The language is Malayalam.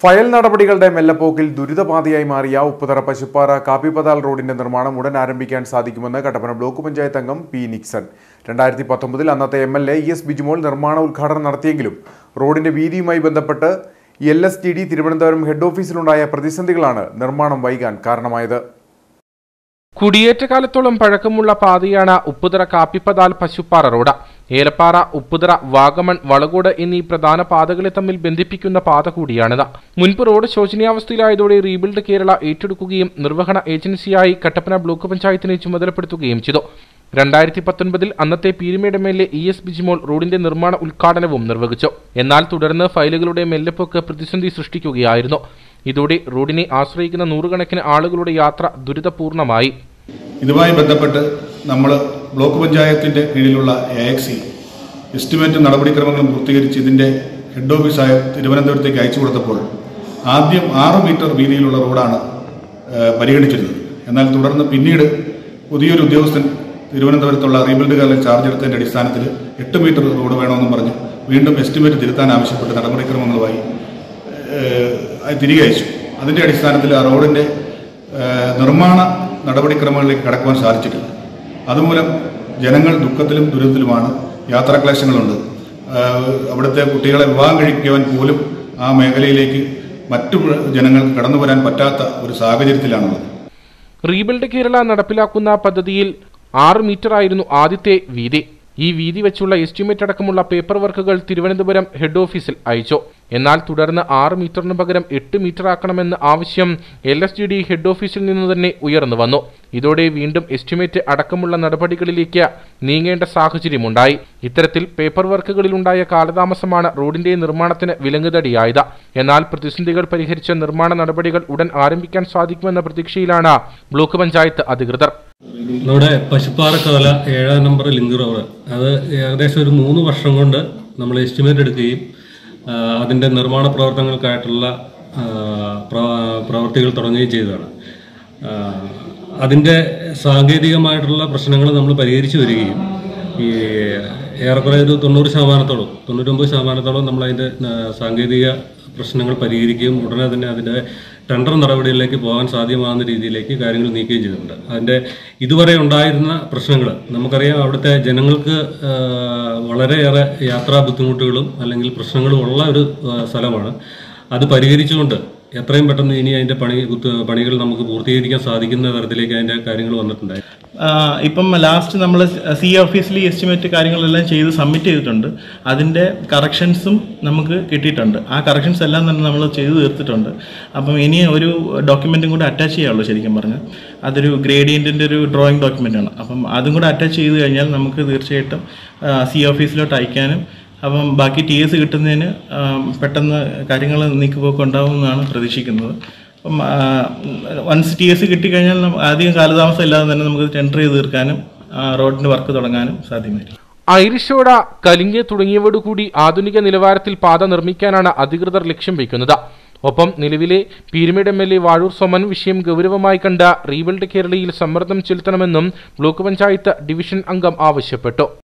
ഫയൽ നടപടികളുടെ മെല്ലപ്പോക്കിൽ ദുരിതപാതയായി മാറിയ ഉപ്പുതറ പശുപ്പാറ കാപ്പിപ്പതാൽ റോഡിന്റെ നിർമ്മാണം ഉടൻ ആരംഭിക്കാൻ സാധിക്കുമെന്ന് കട്ടപ്പന ബ്ലോക്ക് പഞ്ചായത്ത് അംഗം പി നിക്സൺ രണ്ടായിരത്തി പത്തൊമ്പതിൽ അന്നത്തെ M L A E S Bijumol നിർമ്മാണ ഉദ്ഘാടനം നടത്തിയെങ്കിലും റോഡിന്റെ വീതിയുമായി ബന്ധപ്പെട്ട് L S T D Thiruvananthapuram head ഓഫീസിലുണ്ടായ പ്രതിസന്ധികളാണ് നിർമ്മാണം വൈകാൻ കാരണമായത് കുടിയേറ്റ കാലത്തോളം പഴക്കമുള്ള പാതയാണ് ഉപ്പുതറ കാപ്പിപ്പതാൽ പശുപ്പാറ റോഡ് ഏലപ്പാറ ഉപ്പുതറ വാഗമൺ വളകോട് എന്നീ പ്രധാന പാതകളെ തമ്മിൽ ബന്ധിപ്പിക്കുന്ന പാത കൂടിയാണിത് മുൻപ് റോഡ് ശോചനീയാവസ്ഥയിലായതോടെ റീബിൽഡ് കേരള ഏറ്റെടുക്കുകയും നിർവഹണ ഏജൻസിയായി കട്ടപ്പന ബ്ലോക്ക് പഞ്ചായത്തിനെ ചുമതലപ്പെടുത്തുകയും ചെയ്തു രണ്ടായിരത്തി പത്തൊൻപതിൽ അന്നത്തെ Peermade M L A E S Bijimol റോഡിന്റെ നിർമ്മാണ ഉദ്ഘാടനവും നിർവഹിച്ചു എന്നാൽ തുടർന്ന് ഫയലുകളുടെ മെല്ലെപ്പൊക്ക് പ്രതിസന്ധി സൃഷ്ടിക്കുകയായിരുന്നു ഇതോടെ റോഡിനെ ആശ്രയിക്കുന്ന നൂറുകണക്കിന് ആളുകളുടെ യാത്ര ദുരിതപൂർണമായി ഇതുമായി ബന്ധപ്പെട്ട് നമ്മൾ ബ്ലോക്ക് പഞ്ചായത്തിൻ്റെ കീഴിലുള്ള എ എക്സി എസ്റ്റിമേറ്റ് നടപടിക്രമങ്ങളും പൂർത്തീകരിച്ച് ഇതിൻ്റെ ഹെഡ് ഓഫീസായ തിരുവനന്തപുരത്തേക്ക് അയച്ചു കൊടുത്തപ്പോൾ ആദ്യം ആറ് മീറ്റർ വീതിയിലുള്ള റോഡാണ് ഏഹ്, പരിഗണിച്ചിരുന്നത് എന്നാൽ തുടർന്ന് പിന്നീട് പുതിയൊരു ഉദ്യോഗസ്ഥൻ തിരുവനന്തപുരത്തുള്ള റീബിൽഡ് കാലിൽ ചാർജ് എടുത്തതിൻ്റെ അടിസ്ഥാനത്തിൽ എട്ട് മീറ്റർ റോഡ് വേണമെന്നും പറഞ്ഞ് വീണ്ടും എസ്റ്റിമേറ്റ് തിരുത്താൻ ആവശ്യപ്പെട്ട് നടപടിക്രമങ്ങളുമായി ഏഹ്, അത് തിരികെ അയച്ചു അതിൻ്റെ അടിസ്ഥാനത്തിൽ ആ റോഡിൻ്റെ ഏഹ്, നിർമ്മാണ നടപടിക്രമങ്ങളിലേക്ക് കടക്കുവാൻ സാധിച്ചിട്ടില്ല അതുമൂലം ജനങ്ങൾ ദുഃഖത്തിലും ദുരിതത്തിലുമാണ് യാത്രാക്ലേശങ്ങളുണ്ട് ഏഹ്, അവിടുത്തെ കുട്ടികളെ വിവാഹം കഴിക്കുവാൻ പോലും ആ മേഖലയിലേക്ക് മറ്റു ജനങ്ങൾക്ക് കടന്നു വരാൻ പറ്റാത്ത ഒരു സാഹചര്യത്തിലാണുള്ളത് റീബിൽഡ് കേരള നടപ്പിലാക്കുന്ന പദ്ധതിയിൽ ആറ് മീറ്റർ ആയിരുന്നു ആദ്യത്തെ വീതി ഈ വീതി വെച്ചുള്ള എസ്റ്റിമേറ്റ് അടക്കമുള്ള പേപ്പർ വർക്കുകൾ തിരുവനന്തപുരം ഹെഡ് ഓഫീസിൽ അയച്ചു എന്നാൽ തുടർന്ന് ആറ് മീറ്ററിന് പകരം എട്ട് മീറ്റർ ആക്കണമെന്ന ആവശ്യം L S G D head ഓഫീസിൽ നിന്ന് തന്നെ ഉയർന്നു വന്നു ഇതോടെ വീണ്ടും എസ്റ്റിമേറ്റ് അടക്കമുള്ള നടപടികളിലേക്ക് നീങ്ങേണ്ട സാഹചര്യമുണ്ടായി ഇത്തരത്തിൽ പേപ്പർ വർക്കുകളിലുണ്ടായ കാലതാമസമാണ് റോഡിന്റെ നിർമ്മാണത്തിന് വിലങ്ങുതടിയായത് എന്നാൽ പ്രതിസന്ധികൾ പരിഹരിച്ച നിർമ്മാണ നടപടികൾ ഉടൻ ആരംഭിക്കാൻ സാധിക്കുമെന്ന പ്രതീക്ഷയിലാണ് ബ്ലോക്ക് പഞ്ചായത്ത് അധികൃതർ നമ്മുടെ പശുപ്പാറക്കവല ഏഴാം നമ്പർ ലിങ്ക് റോഡ് അത് ഏകദേശം ഒരു മൂന്ന് വർഷം കൊണ്ട് നമ്മൾ എസ്റ്റിമേറ്റ് എടുക്കുകയും ആ, അതിൻ്റെ നിർമ്മാണ പ്രവർത്തനങ്ങൾക്കായിട്ടുള്ള ആ, പ്ര- പ്രവർത്തികൾ തുടങ്ങുകയും ചെയ്തതാണ് ആ, അതിൻ്റെ സാങ്കേതികമായിട്ടുള്ള പ്രശ്നങ്ങൾ നമ്മൾ പരിഹരിച്ചു വരികയും ഈ ഏറെക്കുറെ ഒരു തൊണ്ണൂറ് ശതമാനത്തോളം തൊണ്ണൂറ്റൊമ്പത് ശതമാനത്തോളം നമ്മൾ അതിൻ്റെ സാങ്കേതിക പ്രശ്നങ്ങൾ പരിഹരിക്കുകയും ഉടനെ തന്നെ അതിൻ്റെ ടെൻഡർ നടപടികളിലേക്ക് പോകാൻ സാധ്യമാകുന്ന രീതിയിലേക്ക് കാര്യങ്ങൾ നീക്കുകയും ചെയ്തിട്ടുണ്ട് അതിൻ്റെ ഇതുവരെ ഉണ്ടായിരുന്ന പ്രശ്നങ്ങൾ നമുക്കറിയാം അവിടുത്തെ ജനങ്ങൾക്ക് ആ, വളരെയേറെ യാത്രാ ബുദ്ധിമുട്ടുകളും അല്ലെങ്കിൽ പ്രശ്നങ്ങളും ഉള്ള ഒരു ആ, സ്ഥലമാണ് അത് പരിഹരിച്ചുകൊണ്ട് എത്രയും പെട്ടെന്ന് ഇനി അതിൻ്റെ പണി കുത്ത് പണികൾ നമുക്ക് പൂർത്തീകരിക്കാൻ സാധിക്കുന്ന തരത്തിലേക്ക് അതിൻ്റെ കാര്യങ്ങൾ വന്നിട്ടുണ്ടായി ആ, ഇപ്പം ലാസ്റ്റ് നമ്മൾ സി ഓഫീസിൽ എസ്റ്റിമേറ്റ് കാര്യങ്ങളെല്ലാം ചെയ്ത് സബ്മിറ്റ് ചെയ്തിട്ടുണ്ട് അതിൻ്റെ കറക്ഷൻസും നമുക്ക് കിട്ടിയിട്ടുണ്ട് ആ കറക്ഷൻസ് എല്ലാം തന്നെ നമ്മൾ ചെയ്ത് തീർത്തിട്ടുണ്ട് അപ്പം ഇനി ഒരു ഡോക്യുമെൻറ്റും കൂടെ അറ്റാച്ച് ചെയ്യാനുള്ളൂ ശരിക്കും പറഞ്ഞാൽ അതൊരു ഗ്രേഡിയൻറ്റിൻ്റെ ഒരു ഡ്രോയിങ് ഡോക്യുമെൻ്റ് ആണ് അപ്പം അതും കൂടെ അറ്റാച്ച് ചെയ്ത് കഴിഞ്ഞാൽ നമുക്ക് തീർച്ചയായിട്ടും സി ഓഫീസിലോട്ട് അയക്കാനും അപ്പം ബാക്കി ടി എസ് കിട്ടുന്നതിന് ആ, പെട്ടെന്ന് കാര്യങ്ങൾ നീക്കുപോക്ക് ഉണ്ടാവുമെന്നാണ് പ്രതീക്ഷിക്കുന്നത് അപ്പം വൺസ് ടി എസ് കിട്ടിക്കഴിഞ്ഞാൽ നമ്മ- അധികം കാലതാമസം ഇല്ലാതെ തന്നെ നമുക്ക് ടെൻഡർ ചെയ്ത് തീർക്കാനും ആ, റോഡിൻ്റെ വർക്ക് തുടങ്ങാനും സാധ്യമായിരിക്കും ഐറിഷോട കലിംഗ് തുടങ്ങിയവയോടുകൂടി ആധുനിക നിലവാരത്തിൽ പാത നിർമ്മിക്കാനാണ് അധികൃതർ ലക്ഷ്യം വയ്ക്കുന്നത് ഒപ്പം നിലവിലെ Peermade M L A Vazhoor Soman വിഷയം ഗൗരവമായി കണ്ട റീബിൽഡ് കേരളയിൽ സമ്മർദ്ദം ചെലുത്തണമെന്നും ബ്ലോക്ക് പഞ്ചായത്ത് ഡിവിഷൻ അംഗം ആവശ്യപ്പെട്ടു